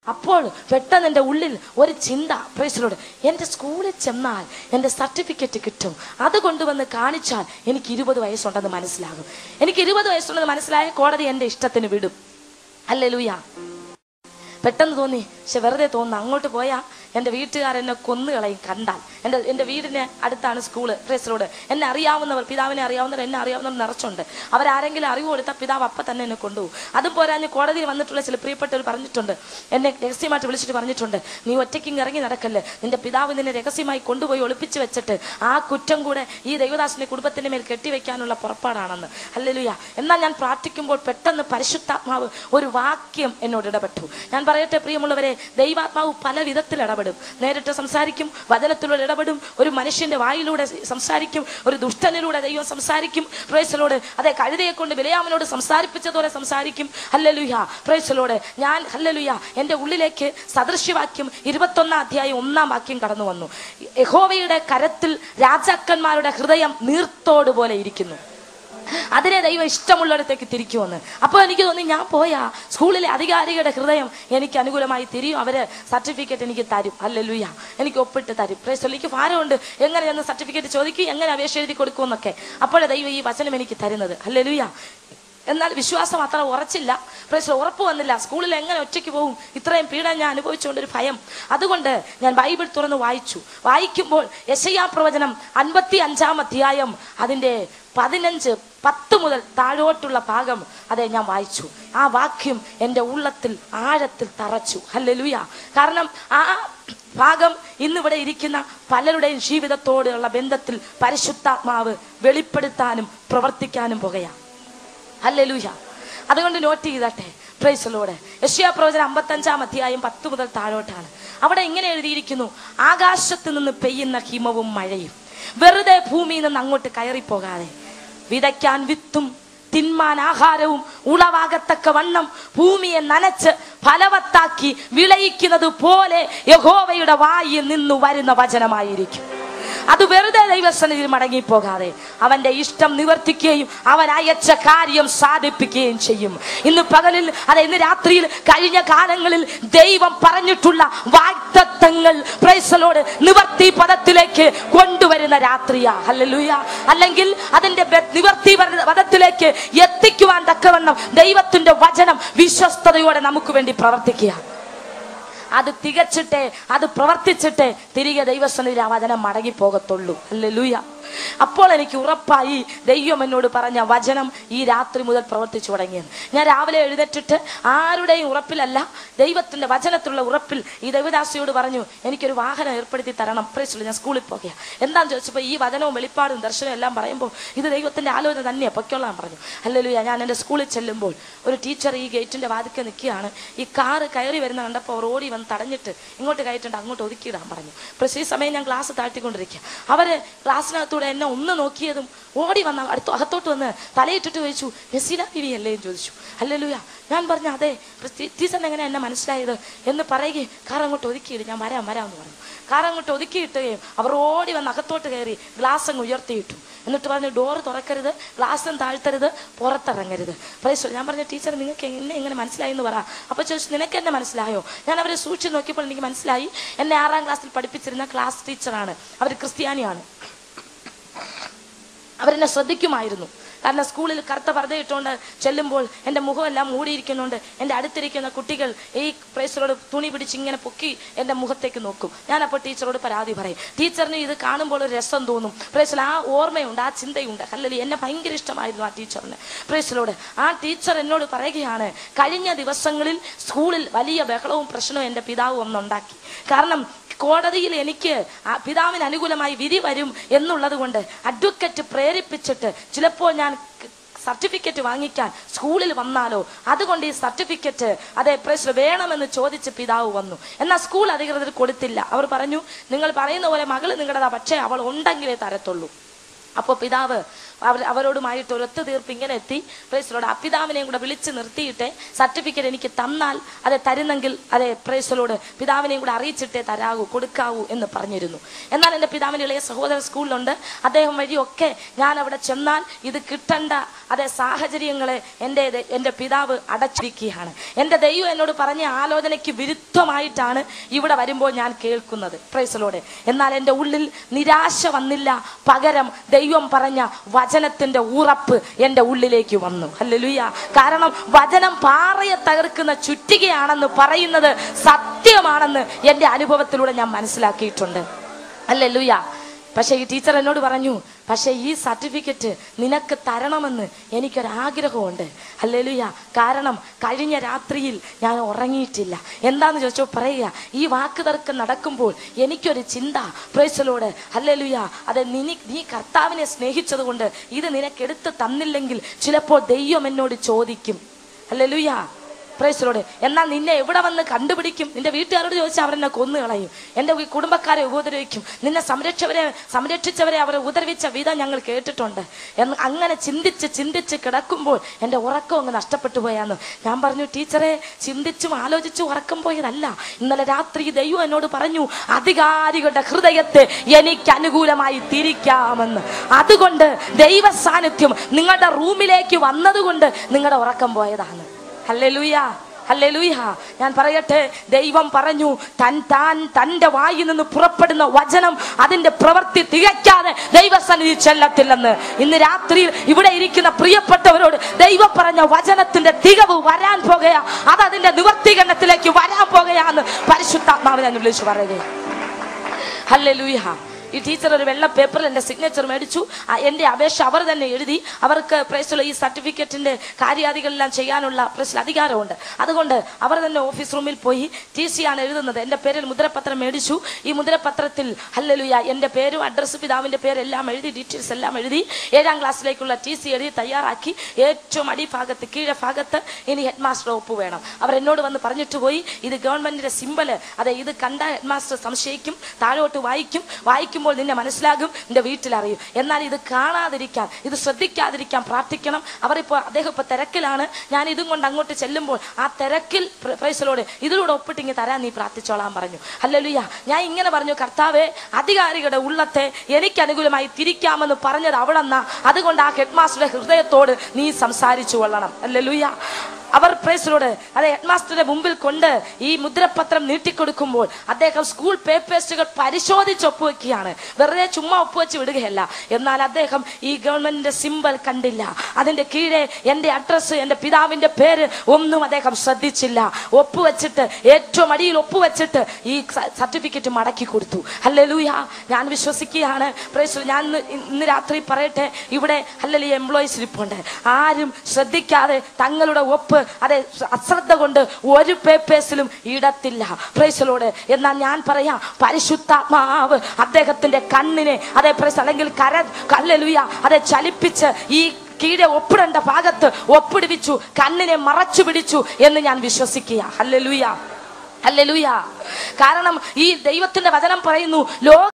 അപ്പോൾ പെട്ടെന്ന് എൻ്റെ ഉള്ളിൽ ഒരു ചിന്ത പ്രേസിലോട് എൻ്റെ സ്കൂളിൽ ചെന്നാൽ എൻ്റെ സർട്ടിഫിക്കറ്റ് കിട്ടും അത് കൊണ്ടുവന്ന് കാണിച്ചാൽ എനിക്ക് ഇരുപത് വയസ്സുണ്ടെന്ന് മനസ്സിലാകും എനിക്ക് ഇരുപത് വയസ്സുണ്ടെന്ന് മനസ്സിലായ കോടതി എൻ്റെ ഇഷ്ടത്തിന് വിടും അല്ലേ ലൂയ പെട്ടെന്ന് തോന്നി പക്ഷെ വെറുതെ തോന്നുന്നു അങ്ങോട്ട് പോയാൽ എൻ്റെ വീട്ടുകാരെന്നെ കൊന്നുകളയും കണ്ടാൽ എൻ്റെ എൻ്റെ വീടിന് അടുത്താണ് സ്കൂള് പ്രേസ് റോഡ് എന്നെ അറിയാവുന്നവർ പിതാവിനെ അറിയാവുന്നവർ എന്നെ അറിയാവുന്നവർ നിറച്ചുണ്ട് അവരാരെങ്കിലും അറിവ് കൊടുത്താൽ പിതാവ് അപ്പം തന്നെ എന്നെ കൊണ്ടുപോകും അതും പോരാഞ്ഞ് കോടതിയിൽ വന്നിട്ടുള്ള ചില പ്രിയപ്പെട്ടവർ പറഞ്ഞിട്ടുണ്ട് എന്നെ രഹസ്യമായിട്ട് വിളിച്ചിട്ട് പറഞ്ഞിട്ടുണ്ട് നീ ഒറ്റയ്ക്ക് ഇറങ്ങി നടക്കല്ലേ നിന്റെ പിതാവ് നിന്നെ രഹസ്യമായി കൊണ്ടുപോയി ഒളിപ്പിച്ച് വെച്ചിട്ട് ആ കുറ്റം കൂടെ ഈ ദൈവദാസന്റെ കുടുംബത്തിന്റെ മേൽ കെട്ടിവെക്കാനുള്ള പുറപ്പാടാണെന്ന് അല്ലെലുയ എന്നാൽ ഞാൻ പ്രാർത്ഥിക്കുമ്പോൾ പെട്ടെന്ന് പരിശുദ്ധാത്മാവ് ഒരു വാക്യം എന്നോട് ഇടപെട്ടു ഞാൻ പറയട്ടെ പ്രിയമുള്ളവരെ ദൈവാത്മാവ് പല വിധത്തിൽ ഇടപെടും നേരിട്ട് സംസാരിക്കും വചനത്തിലൂടെ ഇടപെടും ഒരു മനുഷ്യന്റെ വായിലൂടെ സംസാരിക്കും ഒരു ദുഷ്ടനിലൂടെ ദൈവം സംസാരിക്കും പ്രേസലോട് അതെ കഴുതയെ കൊണ്ട് വിലയാമനോട് സംസാരിപ്പിച്ചതുപോലെ സംസാരിക്കും ഹല്ലലുയ പ്രേസലോട് ഞാൻ ഹല്ലലുയ എൻ്റെ ഉള്ളിലേക്ക് സദൃശ്യവാക്യം ഇരുപത്തൊന്നാം അധ്യായം ഒന്നാം വാക്യം കടന്നു വന്നു യഹോവയുടെ കരത്തിൽ രാജാക്കന്മാരുടെ ഹൃദയം നീർത്തോട് പോലെ ഇരിക്കുന്നു അതിനെ ദൈവം ഇഷ്ടമുള്ളിടത്തേക്ക് തിരിക്കുമെന്ന് അപ്പോൾ എനിക്ക് തോന്നി ഞാൻ പോയാ സ്കൂളിലെ അധികാരികളുടെ ഹൃദയം എനിക്ക് അനുകൂലമായി തിരിയും അവര് സർട്ടിഫിക്കറ്റ് എനിക്ക് തരും അല്ലെലുയ എനിക്ക് ഒപ്പിട്ട് തരും പ്രേസ് എനിക്ക് ഭാരമുണ്ട് എങ്ങനെ ചെന്ന് സർട്ടിഫിക്കറ്റ് ചോദിക്കും എങ്ങനെ അപേക്ഷ എഴുതി കൊടുക്കുമെന്നൊക്കെ അപ്പോഴേ ദൈവം ഈ വചനം എനിക്ക് തരുന്നത് അല്ലെലുയ എന്നാൽ വിശ്വാസം അത്ര ഉറച്ചില്ല പ്രശ്നം ഉറപ്പ് വന്നില്ല സ്കൂളിൽ എങ്ങനെ ഒറ്റയ്ക്ക് പോകും ഇത്രയും പീഡ ഞാൻ അനുഭവിച്ചുകൊണ്ട് ഒരു ഭയം അതുകൊണ്ട് ഞാൻ ബൈബിൾ തുറന്ന് വായിച്ചു വായിക്കുമ്പോൾ യശയാ പ്രവചനം അൻപത്തി അഞ്ചാം അധ്യായം അതിൻ്റെ പതിനഞ്ച് പത്ത് മുതൽ താഴോട്ടുള്ള ഭാഗം അതെ ഞാൻ വായിച്ചു ആ വാക്യം എൻ്റെ ഉള്ളത്തിൽ ആഴത്തിൽ തറച്ചു ഹല്ലേലൂയ കാരണം ആ ഭാഗം ഇന്നിവിടെ ഇരിക്കുന്ന പലരുടെയും ജീവിതത്തോടുള്ള ബന്ധത്തിൽ പരിശുദ്ധാത്മാവ് വെളിപ്പെടുത്താനും പ്രവർത്തിക്കാനും പോകുകയാണ് ഹല്ലേലൂയ അതുകൊണ്ട് നോട്ട് ചെയ്തട്ടെ പ്രൈസലോട് യഷ്യാ പ്രവചനം അമ്പത്തഞ്ചാം അധ്യായം പത്ത് മുതൽ താഴോട്ടാണ് അവിടെ ഇങ്ങനെ എഴുതിയിരിക്കുന്നു ആകാശത്ത് നിന്ന് പെയ്യുന്ന ഹിമവും മഴയും വെറുതെ ഭൂമിയിൽ നിന്ന് അങ്ങോട്ട് കയറിപ്പോകാതെ വിതയ്ക്കാൻ വിത്തും തിന്മാൻ ആഹാരവും ഉളവാകത്തക്ക വണ്ണം ഭൂമിയെ നനച്ച് ഫലവത്താക്കി വിളയിക്കുന്നത് പോലെ യഹോവയുടെ വായിൽ നിന്നു വരുന്ന വചനമായിരിക്കും അത് വെറുതെ ദൈവസന്നിധിയിൽ മടങ്ങിപ്പോകാതെ അവന്റെ ഇഷ്ടം നിവർത്തിക്കുകയും അവൻ അയച്ച കാര്യം സാധിപ്പിക്കുകയും ചെയ്യും ഇന്ന് പകലിൽ അതെ ഇന്ന് രാത്രിയിൽ കഴിഞ്ഞ കാലങ്ങളിൽ ദൈവം പറഞ്ഞിട്ടുള്ള വാഗ്ദത്തങ്ങൾ പ്രൈസലോട് നിവർത്തി പദത്തിലേക്ക് കൊണ്ടുവരുന്ന രാത്രിയാ ഹല്ലേലൂയ അല്ലെങ്കിൽ അതിന്റെ ബെ- നിവർത്തി പദ- പദത്തിലേക്ക് എത്തിക്കുവാൻ തക്കവണ്ണം ദൈവത്തിന്റെ വചനം വിശ്വസ്തയോടെ നമുക്ക് വേണ്ടി പ്രവർത്തിക്കുക അത് തികച്ചിട്ടേ അത് പ്രവർത്തിച്ചിട്ടേ തിരികെ ദൈവസന്നിധി ആ വചനം മടങ്ങി പോകത്തുള്ളൂ അല്ലേ ലൂയ അപ്പോൾ എനിക്ക് ഉറപ്പായി ദൈവം എന്നോട് പറഞ്ഞ വചനം ഈ രാത്രി മുതൽ പ്രവർത്തിച്ചു തുടങ്ങിയത് ഞാൻ രാവിലെ എഴുന്നേറ്റിട്ട് ആരുടെയും ഉറപ്പിലല്ല ദൈവത്തിന്റെ വചനത്തിലുള്ള ഉറപ്പിൽ ഈ ദൈവദാസിയോട് പറഞ്ഞു എനിക്കൊരു വാഹനം ഏർപ്പെടുത്തി തരണം പ്രേസുള്ളൂ ഞാൻ സ്കൂളിൽ പോകുക എന്താന്ന് ചോദിച്ചപ്പോൾ ഈ വചനവും വെളിപ്പാടും ദർശനവും എല്ലാം പറയുമ്പോൾ ഇത് ദൈവത്തിന്റെ ആലോചന തന്നെയാണ് പൊയ്ക്കൊള്ളാൻ പറഞ്ഞു അല്ലല്ലോ ഞാൻ എൻ്റെ സ്കൂളിൽ ചെല്ലുമ്പോൾ ഒരു ടീച്ചർ ഈ ഗേറ്റിന്റെ വാതിക്കെ നിൽക്കുകയാണ് ഈ കാറ് കയറി വരുന്ന കണ്ടപ്പോൾ അവർ ഓടി വന്ന് തടഞ്ഞിട്ട് ഇങ്ങോട്ട് കയറ്റുണ്ട് അങ്ങോട്ട് ഒതുക്കിയിടാൻ പറഞ്ഞു പക്ഷേ ഈ സമയം ഞാൻ ക്ലാസ് താഴ്ത്തിക്കൊണ്ടിരിക്കുക അവര് ക്ലാസ്സിനകത്തൂടെ എന്നെ ഒന്ന് നോക്കിയതും ഓടി വന്ന അടുത്ത് അകത്തോട്ട് വന്ന് തലയിട്ടിട്ട് ചോദിച്ചു നസീല ബിവി അല്ലേ എന്ന് ചോദിച്ചു അല്ലല്ലൂയ ഞാൻ പറഞ്ഞു അതെ ടീച്ചറിന് എങ്ങനെ എന്നെ മനസ്സിലായത് എന്ന് പറയുകയും കാർ അങ്ങോട്ട് ഒതുക്കിയിട്ട് ഞാൻ വരാം വരാം എന്ന് പറഞ്ഞു കാർ അങ്ങോട്ട് ഒതുക്കിയിട്ടുകയും അവർ ഓടി വന്ന് അകത്തോട്ട് കയറി ഗ്ലാസ് അങ്ങ് ഉയർത്തിയിട്ടു എന്നിട്ട് പറഞ്ഞു ഡോറ് തുറക്കരുത് ഗ്ലാസും താഴ്ത്തരുത് പുറത്തിറങ്ങരുത് പ്രൈസ് ഞാൻ പറഞ്ഞു ടീച്ചർ നിങ്ങൾക്ക് എന്നെ എങ്ങനെ മനസ്സിലായി എന്ന് പറ അപ്പൊ ചോദിച്ചു നിനക്ക് എന്നെ മനസ്സിലായോ ഞാൻ അവരെ സൂക്ഷിച്ച് നോക്കിയപ്പോൾ എനിക്ക് മനസ്സിലായി എന്നെ ആറാം ക്ലാസ്സിൽ പഠിപ്പിച്ചിരുന്ന ക്ലാസ് ടീച്ചറാണ് അവർ ക്രിസ്ത്യാനിയാണ് അവരെന്നെ ശ്രദ്ധിക്കുമായിരുന്നു കാരണം സ്കൂളിൽ കറുത്ത പർദ്ദയിട്ടുകൊണ്ട് ചെല്ലുമ്പോൾ എൻ്റെ മുഖമെല്ലാം മൂടിയിരിക്കുന്നുണ്ട് എൻ്റെ അടുത്തിരിക്കുന്ന കുട്ടികൾ ഈ പ്രേസറോട് തുണി പിടിച്ച് ഇങ്ങനെ പൊക്കി എൻ്റെ മുഖത്തേക്ക് നോക്കും ഞാൻ അപ്പോൾ ടീച്ചറോട് പരാതി പറയും ടീച്ചറിന് ഇത് കാണുമ്പോൾ ഒരു രസം തോന്നും പ്രേസൽ ആ ഓർമ്മയുണ്ട് ആ ചിന്തയുണ്ട് അല്ലെങ്കിൽ എന്നെ ഭയങ്കര ഇഷ്ടമായിരുന്നു ആ ടീച്ചറിന് പ്രേസലോട് ആ ടീച്ചർ എന്നോട് പറയുകയാണ് കഴിഞ്ഞ ദിവസങ്ങളിൽ സ്കൂളിൽ വലിയ ബഹളവും പ്രശ്നവും എൻ്റെ പിതാവ് ഒന്നുണ്ടാക്കി കാരണം കോടതിയിൽ എനിക്ക് ആ പിതാവിന് അനുകൂലമായി വിധി വരും എന്നുള്ളത് കൊണ്ട് അഡ്വക്കറ്റ് പ്രേരിപ്പിച്ചിട്ട് ചിലപ്പോൾ ഞാൻ സർട്ടിഫിക്കറ്റ് വാങ്ങിക്കാൻ സ്കൂളിൽ വന്നാലോ അതുകൊണ്ട് ഈ സർട്ടിഫിക്കറ്റ് അതെ പ്രശ്നം വേണമെന്ന് ചോദിച്ച് പിതാവ് വന്നു എന്നാൽ സ്കൂൾ അധികൃതർ കൊടുത്തില്ല അവർ പറഞ്ഞു നിങ്ങൾ പറയുന്ന പോലെ മകള് നിങ്ങളുടേതാ പക്ഷേ അവൾ ഉണ്ടെങ്കിലേ തരത്തുള്ളൂ അപ്പോൾ പിതാവ് അവർ അവരോടുമായിട്ട് ഒരു ഒത്തുതീർപ്പ് ഇങ്ങനെ എത്തി പ്രേസലോട് അപ്പിതാവിനെയും കൂടെ വിളിച്ച് നിർത്തിയിട്ട് സർട്ടിഫിക്കറ്റ് എനിക്ക് തന്നാൽ അത് തരുന്നെങ്കിൽ അതെ പ്രേസലോട് പിതാവിനെയും കൂടെ അറിയിച്ചിട്ടേ തരാവൂ കൊടുക്കാവൂ എന്ന് പറഞ്ഞിരുന്നു എന്നാൽ എൻ്റെ പിതാവിൻ്റെ ഇളയ സഹോദരൻ സ്കൂളിലുണ്ട് അദ്ദേഹം വഴിയൊക്കെ ഞാൻ അവിടെ ചെന്നാൽ ഇത് കിട്ടണ്ട അതേ സാഹചര്യങ്ങളെ എൻ്റെ ദ- എൻ്റെ പിതാവ് അടച്ചിരിക്കുകയാണ് എൻ്റെ ദൈവം എന്നോട് പറഞ്ഞ ആലോചനയ്ക്ക് വിരുദ്ധമായിട്ടാണ് ഇവിടെ വരുമ്പോൾ ഞാൻ കേൾക്കുന്നത് പ്രൈസലോടെ എന്നാൽ എൻ്റെ ഉള്ളിൽ നിരാശ വന്നില്ല പകരം ദൈവം പറഞ്ഞ വചനത്തിന്റെ ഉറപ്പ് എൻ്റെ ഉള്ളിലേക്ക് വന്നു ഹല്ലേലൂയ കാരണം വചനം പാറയെ തകർക്കുന്ന ചുറ്റികയാണെന്ന് പറയുന്നത് സത്യമാണെന്ന് എൻ്റെ അനുഭവത്തിലൂടെ ഞാൻ മനസ്സിലാക്കിയിട്ടുണ്ട് അല്ലേലൂയ പക്ഷേ ഈ ടീച്ചർ എന്നോട് പറഞ്ഞു പക്ഷേ ഈ സർട്ടിഫിക്കറ്റ് നിനക്ക് തരണമെന്ന് എനിക്കൊരാഗ്രഹമുണ്ട് അല്ലേലുയ കാരണം കഴിഞ്ഞ രാത്രിയിൽ ഞാൻ ഉറങ്ങിയിട്ടില്ല എന്താന്ന് ചോദിച്ചോ പറയുക ഈ വാക്ക് തർക്കം നടക്കുമ്പോൾ എനിക്കൊരു ചിന്ത പ്രേസലോട് അല്ലേലുയ അത് നിനി നീ കർത്താവിനെ സ്നേഹിച്ചത് കൊണ്ട് ഇത് നിനക്കെടുത്ത് തന്നില്ലെങ്കിൽ ചിലപ്പോൾ ദൈവം എന്നോട് ചോദിക്കും അല്ലേലുയ പ്രേസലോട് എന്നാൽ നിന്നെ എവിടെ വന്ന് കണ്ടുപിടിക്കും നിന്റെ വീട്ടുകാരോട് ചോദിച്ചാൽ അവരെന്നെ കൊന്നു കളയും എൻ്റെ ഈ കുടുംബക്കാരെ ഉപദ്രവിക്കും നിന്നെ സംരക്ഷവരെ സംരക്ഷിച്ചവരെ അവരെ ഉപദ്രവിച്ച വിധം ഞങ്ങൾ കേട്ടിട്ടുണ്ട് എന്ന് അങ്ങനെ ചിന്തിച്ച് ചിന്തിച്ച് കിടക്കുമ്പോൾ എൻ്റെ ഉറക്കം അങ്ങ് നഷ്ടപ്പെട്ടു പോയാന്ന് ഞാൻ പറഞ്ഞു ടീച്ചറെ ചിന്തിച്ചും ആലോചിച്ചും ഉറക്കം പോയതല്ല ഇന്നലെ രാത്രി ദൈവം എന്നോട് പറഞ്ഞു അധികാരികളുടെ ഹൃദയത്തെ എനിക്ക് അനുകൂലമായി തിരിക്കാമെന്ന് അതുകൊണ്ട് ദൈവ സാന്നിധ്യം നിങ്ങളുടെ റൂമിലേക്ക് വന്നതുകൊണ്ട് നിങ്ങളുടെ ഉറക്കം പോയതാണ് ഹല്ലേലൂയ ഹല്ലേലൂയ ഞാൻ പറയട്ടെ ദൈവം പറഞ്ഞു തൻ താൻ തന്റെ വായിൽ നിന്ന് പുറപ്പെടുന്ന വചനം അതിന്റെ പ്രവൃത്തി തികയ്ക്കാതെ ദൈവസന്നിധി ചെല്ലത്തില്ലെന്ന് ഇന്ന് രാത്രിയിൽ ഇവിടെ ഇരിക്കുന്ന പ്രിയപ്പെട്ടവരോട് ദൈവം പറഞ്ഞ വചനത്തിന്റെ തികവ് വരാൻ പോകുകയാ അത് അതിന്റെ നിവർത്തീകരണത്തിലേക്ക് വരാൻ പോകുകയാന്ന് പരിശുദ്ധാത്മാവിനെ എന്ന് വിളിച്ചു പറയുകയാണ് ഹല്ലേലൂയ ഈ ടീച്ചർ ഒരു വെള്ള പേപ്പറിൽ എൻ്റെ സിഗ്നേച്ചർ മേടിച്ചു ആ, എൻ്റെ അപേക്ഷ അവർ തന്നെ എഴുതി അവർക്ക് പ്രൈസുള്ള ഈ സർട്ടിഫിക്കറ്റിന്റെ കാര്യാദികളെല്ലാം ചെയ്യാനുള്ള പ്രൈസിൽ അധികാരമുണ്ട് അതുകൊണ്ട് അവർ തന്നെ ഓഫീസ് റൂമിൽ പോയി ടി സി ആണ് എഴുതുന്നത് എൻ്റെ പേരിൽ മുദ്രപത്രം മേടിച്ചു ഈ മുദ്രപത്രത്തിൽ ഹല്ലലുയ എൻ്റെ പേരും അഡ്രസ്സ് പിതാവിൻ്റെ പേരെല്ലാം എഴുതി ഡീറ്റെയിൽസ് എല്ലാം എഴുതി ഏഴാം ക്ലാസ്സിലേക്കുള്ള ടി സി എഴുതി തയ്യാറാക്കി ഏറ്റവും അടിഭാഗത്ത് കീഴെ ഭാഗത്ത് ഇനി ഹെഡ് മാസ്റ്റർ ഒപ്പ് വേണം അവർ എന്നോട് വന്ന് പറഞ്ഞിട്ട് പോയി ഇത് ഗവൺമെന്റിന്റെ സിമ്പല് അതെ ഇത് കണ്ട ഹെഡ് മാസ്റ്റർ സംശയിക്കും താഴോട്ട് വായിക്കും വായിക്കുമ്പോൾ നിന്നെ മനസ്സിലാകും നിന്റെ വീട്ടിൽ അറിയും എന്നാൽ ഇത് കാണാതിരിക്കാൻ ഇത് ശ്രദ്ധിക്കാതിരിക്കാൻ പ്രാർത്ഥിക്കണം അവരിപ്പോൾ അദ്ദേഹം ഇപ്പൊ തിരക്കിലാണ് ഞാൻ ഇതും കൊണ്ട് അങ്ങോട്ട് ചെല്ലുമ്പോൾ ആ തിരക്കിൽ പ്ര- പ്രൈസലോട് ഇതിലൂടെ ഒപ്പിട്ടിങ്ങി തരാൻ നീ പ്രാർത്ഥിച്ചോളാൻ പറഞ്ഞു അല്ലല്ലുയ്യ ഞാൻ ഇങ്ങനെ പറഞ്ഞു കർത്താവെ അധികാരികളുടെ ഉള്ളത്തെ എനിക്ക് അനുകൂലമായി തിരിക്കാമെന്ന് പറഞ്ഞത് അവളെന്നാ അതുകൊണ്ട് ആ ഹെഡ് മാസ്റ്ററുടെ ഹൃദയത്തോട് നീ സംസാരിച്ചു കൊള്ളണം അല്ലല്ലുയ്യ അവർ പ്രേസലോട് അതെ ഹെഡ് മാസ്റ്ററുടെ മുമ്പിൽ കൊണ്ട് ഈ മുദ്രപത്രം നീട്ടിക്കൊടുക്കുമ്പോൾ അദ്ദേഹം സ്കൂൾ പേപ്പേഴ്സുകൾ പരിശോധിച്ച് ഒപ്പുവെക്കുകയാണ് വെറുതെ ചുമ്മാ ഒപ്പുവെച്ച് വിടുകയല്ല എന്നാൽ അദ്ദേഹം ഈ ഗവൺമെന്റിന്റെ സിമ്പൽ കണ്ടില്ല അതിന്റെ കീഴെ എന്റെ അഡ്രസ്സ് എന്റെ പിതാവിന്റെ പേര് ഒന്നും അദ്ദേഹം ശ്രദ്ധിച്ചില്ല ഒപ്പുവെച്ചിട്ട് ഏറ്റവും അടിയിൽ ഒപ്പുവെച്ചിട്ട് ഈ സർട്ടിഫിക്കറ്റ് മടക്കി കൊടുത്തു ഹല്ലേലൂയ ഞാൻ വിശ്വസിക്കുകയാണ് പ്രേസ് ഞാൻ ഇന്ന് ഇന്ന് രാത്രി പറയട്ടെ ഇവിടെ ഹല്ലലി എംപ്ലോയീസ് ഇരിപ്പുണ്ട് ആരും ശ്രദ്ധിക്കാതെ തങ്ങളുടെ ഒപ്പ് അതെ അശ്രദ്ധ കൊണ്ട് ഒരു പേപ്പേഴ്സിലും ഇടത്തില്ല പ്രേസലോട് എന്നാൽ ഞാൻ പറയാം പരിശുദ്ധാത്മാവ് അദ്ദേഹത്തിന്റെ കണ്ണിനെ അതേ പ്രേസ് അല്ലെങ്കിൽ കര കല്ലലുയ അതെ ചലിപ്പിച്ച് ഈ കീഴെ ഒപ്പിടേണ്ട ഭാഗത്ത് ഒപ്പിടിപ്പിച്ചു കണ്ണിനെ മറച്ചു പിടിച്ചു എന്ന് ഞാൻ വിശ്വസിക്കുക ഹല്ലേലൂയ ഹല്ലേലൂയ കാരണം ഈ ദൈവത്തിന്റെ വചനം പറയുന്നു ലോ